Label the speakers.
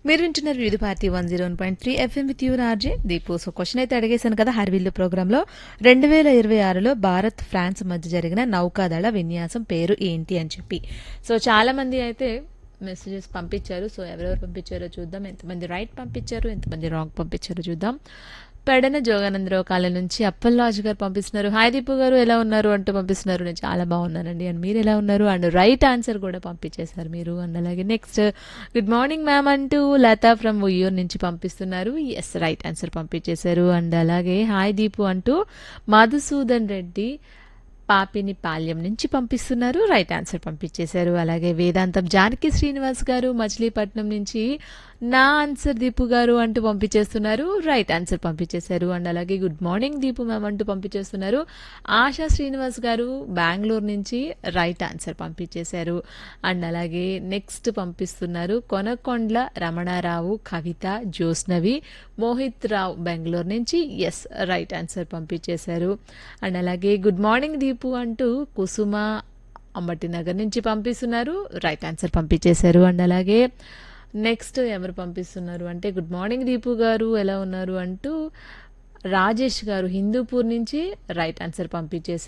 Speaker 1: మీరు వింటున్నారు Vividh Bharati one zero one point three FM with your RJ Deepu so question అయితే అడిగేశాను కదా హర్విల్లు ప్రోగ్రాంలో రెండు వేల ఇరవై ఆరులో భారత్ ఫ్రాన్స్ మధ్య జరిగిన నౌకాదళ విన్యాసం పేరు ఏంటి అని చెప్పి సో చాలా మంది అయితే మెసేజెస్ పంపించారు సో ఎవరెవరు పంపించారో చూద్దాం ఎంతమంది రైట్ పంపించారు ఎంతమంది రాంగ్ పంపించారో చూద్దాం పెడన జోగానందరావు కాలం నుంచి అప్పల్లాజు గారు పంపిస్తున్నారు హాయ్ దీపు గారు ఎలా ఉన్నారు అంటూ పంపిస్తున్నారు నేను చాలా బాగున్నానండి అండ్ మీరు ఎలా ఉన్నారు అండ్ రైట్ ఆన్సర్ కూడా పంపించేశారు మీరు అండ్ అలాగే నెక్స్ట్ గుడ్ మార్నింగ్ మ్యామ్ అంటూ లతా ఫ్రమ్ ఉయ్యూర్ నుంచి పంపిస్తున్నారు ఎస్ రైట్ ఆన్సర్ పంపించేశారు అండ్ అలాగే హాయ్ దీపు అంటూ మధుసూదన్ రెడ్డి పాపిని పాల్యం నుంచి పంపిస్తున్నారు రైట్ ఆన్సర్ పంపించేశారు అలాగే వేదాంతం జానకి శ్రీనివాస్ గారు మచిలీపట్నం నుంచి నా ఆన్సర్ దీపు గారు అంటూ పంపించేస్తున్నారు రైట్ ఆన్సర్ పంపించేశారు అండ్ అలాగే గుడ్ మార్నింగ్ దీపు మ్యామ్ అంటూ పంపించేస్తున్నారు ఆశా శ్రీనివాస్ గారు బెంగళూరు నుంచి రైట్ ఆన్సర్ పంపించేశారు అండ్ అలాగే నెక్స్ట్ పంపిస్తున్నారు కొనకొండ్ల రమణారావు కవిత జ్యోత్స్నవి మోహిత్ రావు బెంగళూరు నుంచి ఎస్ రైట్ ఆన్సర్ పంపించేశారు అండ్ అలాగే గుడ్ మార్నింగ్ దీపు అంటూ కుసుమ అంబటి నగర్ నుంచి పంపిస్తున్నారు రైట్ ఆన్సర్ పంపించేశారు అండ్ అలాగే నెక్స్ట్ ఎవరు పంపిస్తున్నారు అంటే గుడ్ మార్నింగ్ దీపు గారు ఎలా ఉన్నారు అంటూ రాజేష్ గారు హిందూపూర్ నుంచి రైట్ ఆన్సర్ పంపించేశారు